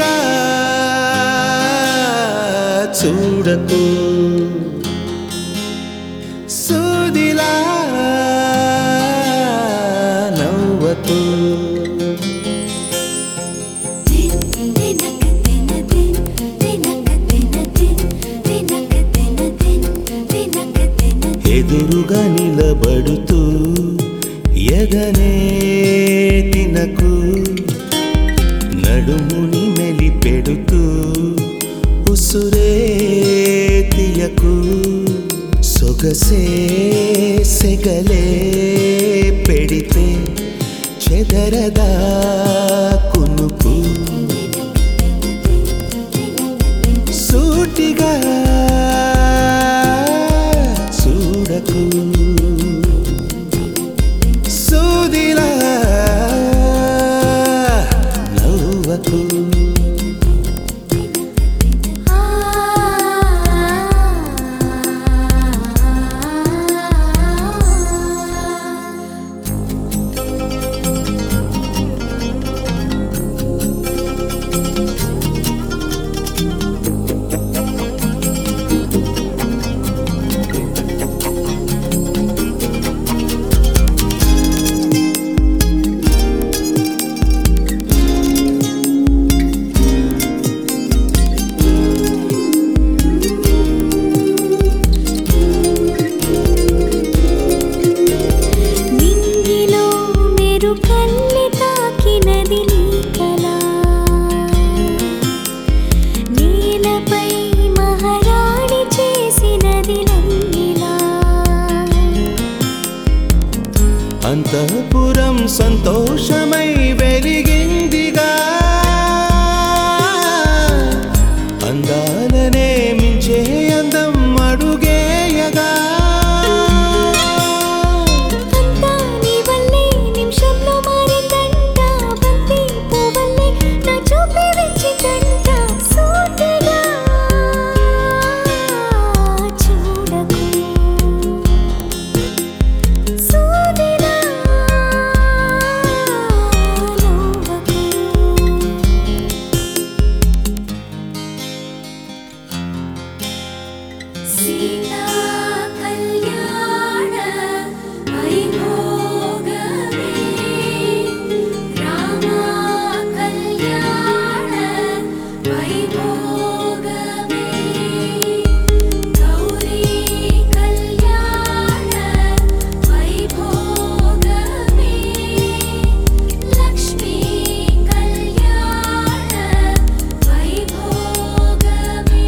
సూటిగా చూడకు సూదిలా నవ్వకు ఎదురుగా నిలబడుతూ ఎగనే తినకు నడుముని మెలిపెడుతూ ఉసురే తీయకు సొగసే సెగలే పెడితే చెదరదా కునుకు సూటిగా చూడకు సూదిలా నవ్వకు నింగిలో మెరుకల్లి తాకినది నీ కళ నేలపై మహారాణి చేసినది నందిలా అంతఃపురం సంతోషమై వెలిగిందిగా అందాలనే మించే అందం అడుగేయగా అంతా నీ వల్లే నిమిషంలో మారిందంట బంతి పువ్వల్లే నా చూపే వెచ్చిదంట సూటిగా చూడకు సూదిలా నవ్వకు సీతా కళ్యాణ వైభోగమే రామ కళ్యాణ వైభోగమే గౌరీ కళ్యాణ వైభోగమే లక్ష్మీ కళ్యాణ వైభోగమే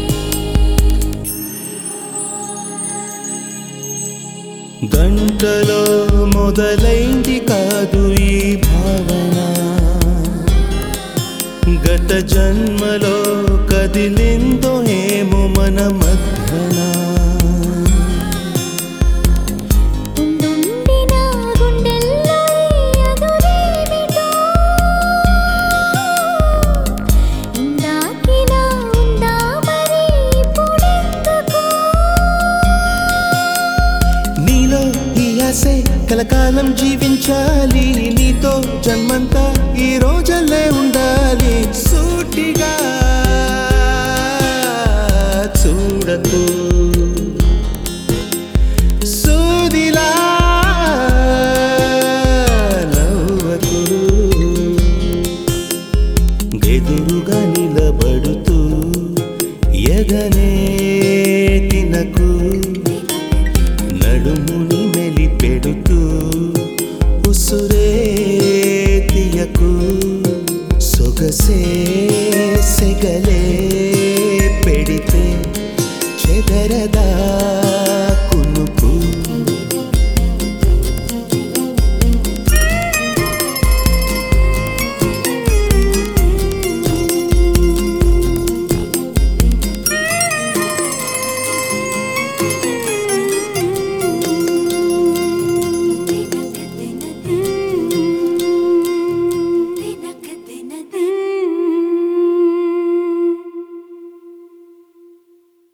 గంటలో మొదలైంది కాదు ఈ భావన గత జన్మలో కదిలిందో ఏమో మన మధ్యన ఉండుండి నా గుండెల్లో ఈ అదురేమిటో ఇందాకిలా ఉందా మరి ఇప్పుడెందుకు నీలో ఈ ఆశే కలకాలం జీవించాలి నీతో జన్మంతా ఈ రోజల్లే ఉండాలి సూటిగా చూడకు సూదిలా నవ్వకు ఎదురుగా నిలబడుతూ ఎగనే తినకు నడుముని మెలిపెడుతూ ఉసురే తీయకు సొగసే సెగలే పెడితే చెదరదా